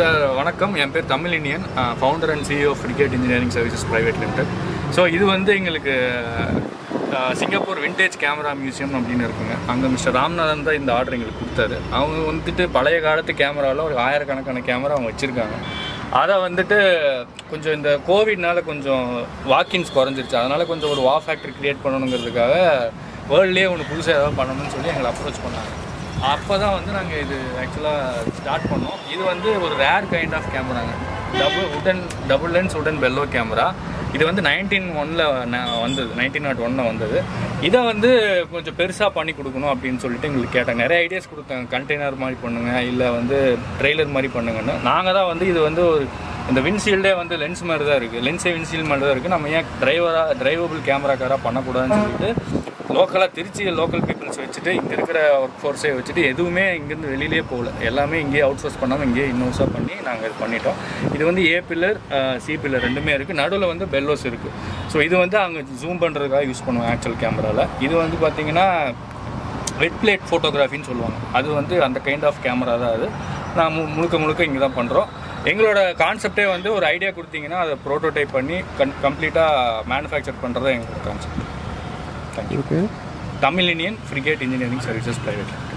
sir வணக்கம் என் பேர் Tamil Indian founder and CEO Frigate Engineering Services Private Limited so இது வந்து எங்களுக்கு ah, Singapore vintage camera museum அப்படின்னு இருக்குங்க அங்கே மிஸ்டர் ராம்நாதன் தான் இந்த ஆர்டர் எங்களுக்கு கொடுத்தாரு அவங்க வந்துட்டு பழைய காலத்து கேமராவில் ஒரு ஆயிரக்கணக்கான கேமரா அவங்க வச்சுருக்காங்க அதை வந்துட்டு கொஞ்சம் இந்த கோவிட்னால கொஞ்சம் வாக்கின்ஸ் குறைஞ்சிருச்சு அதனால் கொஞ்சம் ஒரு வா ஃபேக்ட்ரி க்ரியேட் பண்ணணுங்கிறதுக்காக வேர்ல்ட்லேயே ஒன்று புதுசாக ஏதாவது பண்ணணும்னு சொல்லி எங்களை அப்ரோச் பண்ணாங்க அப்போ தான் வந்து நாங்கள் இது ஆக்சுவலாக ஸ்டார்ட் பண்ணோம் இது வந்து ஒரு ரேர் கைண்ட் ஆஃப் கேமராங்க டபுள் உடன் டபுள் லென்ஸ் உடன் பெல்லோ கேமரா இது வந்து நைன்டீன் ஒனில் வந்தது நைன்டீன் நாட் ஒனில் வந்தது இதை வந்து கொஞ்சம் பெருசாக பண்ணி கொடுக்கணும் அப்படின்னு சொல்லிட்டு எங்களுக்கு கேட்டாங்க நிறைய ஐடியாஸ் கொடுத்தாங்க கண்டெய்னர் மாதிரி பண்ணுங்க இல்லை வந்து ட்ரெய்லர் மாதிரி பண்ணுங்கன்னு நாங்கள் தான் வந்து இது வந்து ஒரு இந்த விண்ஷீல்டே வந்து லென்ஸ் மாதிரி தான் இருக்குது லென்ஸே விண்ஷீல்ட் மாதிரி தான் இருக்குது நம்ம ஏன் டிரைவராக டிரைவபிள் கேமராக்காராக பண்ணக்கூடாதுன்னு சொல்லிட்டு லோக்கலாக திருச்சி லோக்கல் பீப்புள்ஸ் வச்சுட்டு இங்கே இருக்கிற ஒர்க் ஃபோர்ஸை வச்சுட்டு எதுவுமே இங்கேருந்து வெளியிலே போகல எல்லாமே இங்கேயே அவுட் சோர்ஸ் பண்ணாமல் இங்கேயே இன்னோஸாக பண்ணி நாங்கள் இது பண்ணிட்டோம் இது வந்து ஏ பில்லர் சி பில்லர் ரெண்டுமே இருக்குது நடுவில் வந்து பெல்லோஸ் இருக்குது ஸோ இது வந்து அங்கே ஜூம் பண்ணுறதுக்காக யூஸ் பண்ணுவோம் ஆக்சுவல் கேமராவில் இது வந்து பார்த்தீங்கன்னா வெட் பிளேட் ஃபோட்டோகிராஃபின்னு சொல்லுவாங்க அது வந்து அந்த கைண்ட் ஆஃப் கேமரா தான் அது நான் மு முழுக்க முழுக்க இங்கே தான் பண்ணுறோம் எங்களோட கான்செப்டே வந்து ஒரு ஐடியா கொடுத்தீங்கன்னா அதை ப்ரோட்டோடைப் பண்ணி கன் கம்ப்ளீட்டாக மேனுஃபேக்சர் பண்ணுறது எங்களோட concept thank you okay Tamil Indian Frigate Engineering Services private